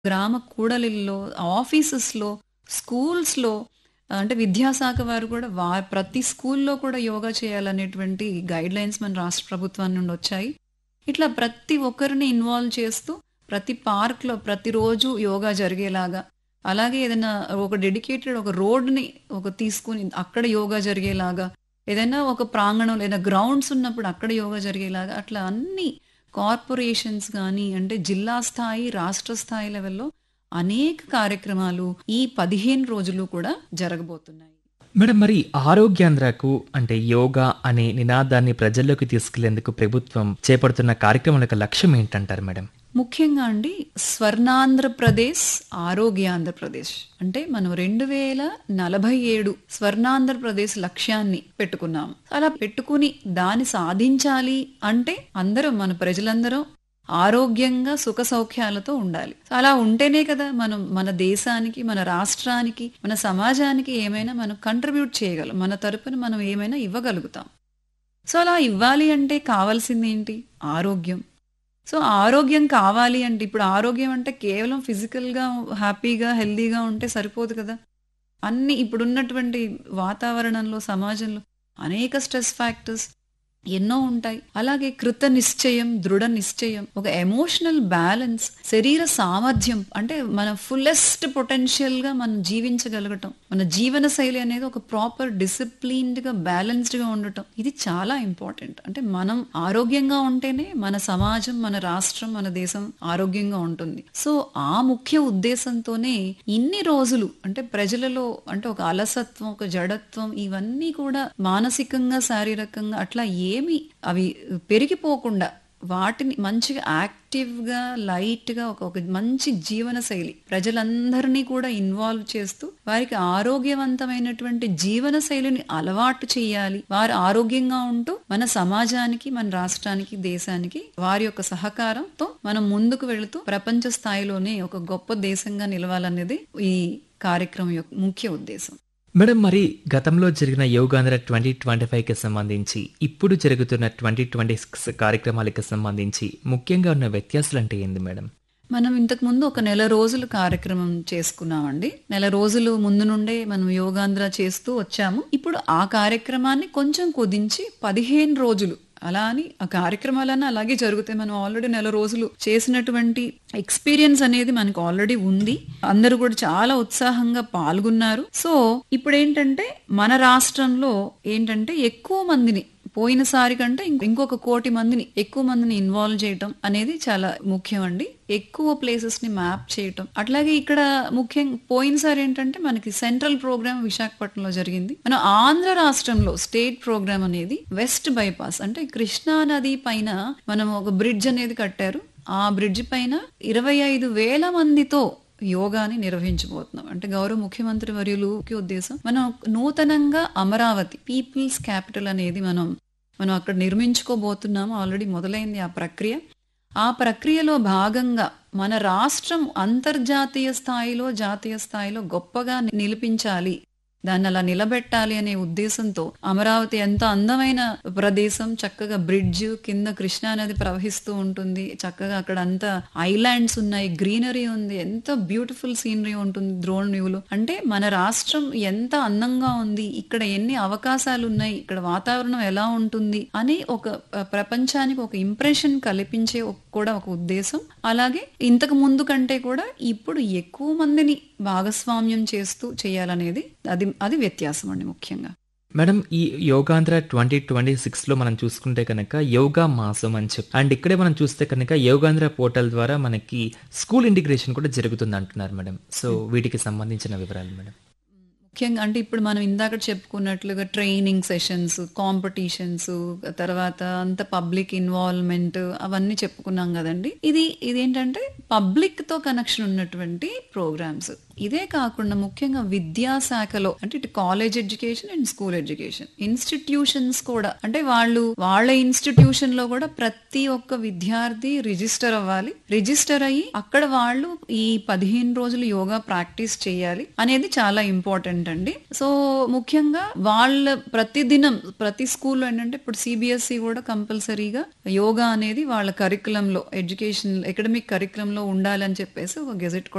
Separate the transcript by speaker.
Speaker 1: గ్రామ కూడలిల్లో, ఆఫీసెస్‌లో, స్కూల్స్‌లో అంటే విద్యాశాఖ వారు కూడా వా ప్రతి స్కూల్‌లో కూడా యోగా చేయాలనేటువంటి గైడ్‌లైన్స్ మన రాష్ట్ర ప్రభుత్వం నుండి వచ్చాయి. ఇట్లా ప్రతి ఒక్కరిని ఇన్వాల్వ్ చేస్తూ ప్రతి పార్క్‌లో ప్రతిరోజు యోగా జరిగేలాగా, అలాగే ఏదైనా ఒక డెడికేటెడ్ ఒక రోడ్‌ని ఒక తీసుకొని అక్కడ యోగా జరిగేలాగా, ఏదైనా ఒక ప్రాంగణం లేదా గ్రౌండ్స్ ఉన్నప్పుడు అక్కడ యోగా జరిగేలాగా అట్లా అన్ని కార్పొరేషన్స్ గానీ, అంటే జిల్లా స్థాయి, రాష్ట్ర స్థాయి లెవెల్‌లో అనేక కార్యక్రమాలు ఈ 15 రోజులు కూడా జరగబోతున్నాయి.
Speaker 2: మేడం మరి ఆరోగ్యాంధ్రకు అంటే యోగా అనే నినాదాన్ని ప్రజల్లోకి తీసుకెళ్లేందుకు ప్రభుత్వం చేపడుతున్న కార్యక్రమం యొక్క లక్ష్యం ఏంటంటారు మేడం?
Speaker 1: ముఖ్యంగా అండి స్వర్ణాంధ్రప్రదేశ్, ఆరోగ్యాంధ్రప్రదేశ్ అంటే మనం 2047 స్వర్ణాంధ్రప్రదేశ్ లక్ష్యాన్ని పెట్టుకున్నాం. అలా పెట్టుకుని దాన్ని సాధించాలి అంటే అందరం మన ప్రజలందరం ఆరోగ్యంగా సుఖ సౌఖ్యాలతో ఉండాలి. అలా ఉంటేనే కదా మనం మన దేశానికి, మన రాష్ట్రానికి, మన సమాజానికి ఏమైనా మనం కంట్రిబ్యూట్ చేయగలం. మన తరపున మనం ఏమైనా ఇవ్వగలుగుతాం. సో అలా ఇవ్వాలి అంటే కావాల్సిందేంటి? ఆరోగ్యం. సో ఆరోగ్యం కావాలి అంటే ఇప్పుడు ఆరోగ్యం అంటే కేవలం ఫిజికల్‌గా హ్యాపీగా, హెల్తీగా ఉంటే సరిపోదు కదా! అన్ని ఇప్పుడున్నటువంటి వాతావరణంలో, సమాజంలో అనేక స్ట్రెస్ ఫ్యాక్టర్స్ ఎన్నో ఉంటాయి. అలాగే కృత నిశ్చయం, దృఢ నిశ్చయం, ఒక ఎమోషనల్ బ్యాలెన్స్, శరీర సామర్థ్యం అంటే మన ఫుల్లెస్ట్ పొటెన్షియల్‌గా మనం జీవించగలగటం. మన జీవన శైలి అనేది ఒక ప్రాపర్ డిసిప్లిన్డ్‌గా, బ్యాలెన్స్డ్‌గా ఉండటం. ఇది చాలా ఇంపార్టెంట్. అంటే మనం ఆరోగ్యంగా ఉంటేనే మన సమాజం, మన రాష్ట్రం, మన దేశం ఆరోగ్యంగా ఉంటుంది. సో ఆ ముఖ్య ఉద్దేశంతోనే ఇన్ని రోజులు అంటే ప్రజలలో అంటే ఒక అలసత్వం, ఒక జడత్వం ఇవన్నీ కూడా మానసికంగా, శారీరకంగా అట్లా ఏమి అవి పెరిగిపోకుండా వాటిని మంచిగా యాక్టివ్‌గా, లైట్‌గా ఒక ఒక మంచి జీవన శైలి ప్రజలందరినీ కూడా ఇన్వాల్వ్ చేస్తూ వారికి ఆరోగ్యవంతమైనటువంటి జీవన శైలిని అలవాటు చేయాలి. వారు ఆరోగ్యంగా ఉంటూ మన సమాజానికి, మన రాష్ట్రానికి, దేశానికి వారి యొక్క సహకారంతో మనం ముందుకు వెళుతూ ప్రపంచ స్థాయిలోనే ఒక గొప్ప దేశంగా నిలవాలనేది ఈ కార్యక్రమం యొక్క ముఖ్య ఉద్దేశం.
Speaker 2: మేడం మరి గతంలో జరిగిన యోగాంధ్ర 2025కి సంబంధించి, ఇప్పుడు జరుగుతున్న 2026 కార్యక్రమాలకు సంబంధించి ముఖ్యంగా ఉన్న వ్యత్యాసాలంటే ఏంది మేడం?
Speaker 1: మనం ఇంతకు ముందు ఒక నెల రోజులు కార్యక్రమం చేసుకున్నామండి. నెల రోజులు ముందు నుండే మనం యోగాంధ్ర చేస్తూ వచ్చాము. ఇప్పుడు ఆ కార్యక్రమాన్ని కొంచెం కుదించి 15 రోజులు అలా అని ఆ కార్యక్రమాలన్నీ అలాగే జరుగుతాయి. మనం ఆల్రెడీ నెల రోజులు చేసినటువంటి ఎక్స్‌పీరియన్స్ అనేది మనకు ఆల్రెడీ ఉంది. అందరూ కూడా చాలా ఉత్సాహంగా పాల్గొన్నారు. సో ఇప్పుడేంటంటే మన రాష్ట్రంలో ఏంటంటే ఎక్కువ మందిని పోయినసారి కంటే ఇంకొక కోటి మందిని ఎక్కువ మందిని ఇన్వాల్వ్ చేయటం అనేది చాలా ముఖ్యం అండి. ఎక్కువ ప్లేసెస్‌ని మ్యాప్ చేయటం. అట్లాగే ఇక్కడ ముఖ్యం పోయినసారి ఏంటంటే మనకి సెంట్రల్ ప్రోగ్రామ్ విశాఖపట్నంలో జరిగింది. మన ఆంధ్ర రాష్ట్రంలో స్టేట్ ప్రోగ్రామ్ అనేది వెస్ట్ బైపాస్ అంటే కృష్ణా నది పైన మనం ఒక బ్రిడ్జ్ అనేది కట్టారు. ఆ బ్రిడ్జ్ పైన 25,000 మందితో యోగాని నిర్వహించబోతున్నాం. అంటే గౌరవ ముఖ్యమంత్రి వర్యులు ముఖ్య ఉద్దేశం మనం నూతనంగా అమరావతి పీపుల్స్ క్యాపిటల్ అనేది మనం మనం అక్కడ నిర్మించుకోబోతున్నాము. ఆల్రెడీ మొదలైంది ఆ ప్రక్రియ. ఆ ప్రక్రియలో భాగంగా మన రాష్ట్రం అంతర్జాతీయ స్థాయిలో, జాతీయ స్థాయిలో గొప్పగా నిలిపించాలి. దాన్ని అలా నిలబెట్టాలి అనే ఉద్దేశంతో అమరావతి ఎంత అందమైన ప్రదేశం చక్కగా బ్రిడ్జ్ కింద కృష్ణా నది ప్రవహిస్తూ ఉంటుంది. చక్కగా అక్కడ అంతా ఐలాండ్స్ ఉన్నాయి. గ్రీనరీ ఉంది. ఎంత బ్యూటిఫుల్ సీనరీ ఉంటుంది డ్రోన్ వ్యూలో. అంటే మన రాష్ట్రం ఎంత అందంగా ఉంది. ఇక్కడ ఎన్ని అవకాశాలు ఉన్నాయి. ఇక్కడ వాతావరణం ఎలా ఉంటుంది అని ఒక ప్రపంచానికి ఒక ఇంప్రెషన్ కల్పించే కూడా ఒక ఉద్దేశం. అలాగే ఇంతకు ముందు కంటే కూడా ఇప్పుడు ఎక్కువ మందిని భాగస్వామ్యం చేస్తూ చేయాలనేది అది అది వ్యత్యాసం అండి ముఖ్యంగా.
Speaker 2: మేడం ఈ యోగాంధ్ర 2026లో మనం చూసుకుంటే కనుక యోగా మాసం అని చెప్పి అండ్ ఇక్కడే మనం చూస్తే కనుక యోగాంధ్ర పోర్టల్ ద్వారా మనకి స్కూల్ ఇంటిగ్రేషన్ కూడా జరుగుతుంది అంటున్నారు మేడం. సో వీటికి సంబంధించిన వివరాలు మేడం.
Speaker 1: ముఖ్యంగా అంటే ఇప్పుడు మనం ఇందాక చెప్పుకున్నట్లుగా ట్రైనింగ్ సెషన్స్, కాంపిటీషన్స్ తర్వాత అంత పబ్లిక్ ఇన్వాల్వ్‌మెంట్ అవన్నీ చెప్పుకున్నాం కదండీ. ఇది ఇదేంటంటే పబ్లిక్‌తో కనెక్షన్ ఉన్నటువంటి ప్రోగ్రామ్స్. ఇదే కాకుండా ముఖ్యంగా విద్యాశాఖలో అంటే ఇటు college education and school education institutions కూడా అంటే వాళ్ళు వాళ్ళ ఇన్స్టిట్యూషన్ లో కూడా ప్రతి ఒక్క విద్యార్థి రిజిస్టర్ అవ్వాలి. రిజిస్టర్ అయ్యి అక్కడ వాళ్ళు ఈ 15 రోజులు యోగా ప్రాక్టీస్ చేయాలి అనేది చాలా ఇంపార్టెంట్ అండి. సో ముఖ్యంగా వాళ్ళ ప్రతిదినం ప్రతి స్కూల్లో ఏంటంటే ఇప్పుడు సిబిఎస్ఈ కూడా కంపల్సరీగా యోగా అనేది వాళ్ళ కరికులంలో ఎడ్యుకేషన్ అకాడమిక్ కరికులంలో ఉండాలని చెప్పేసి ఒక గెజెట్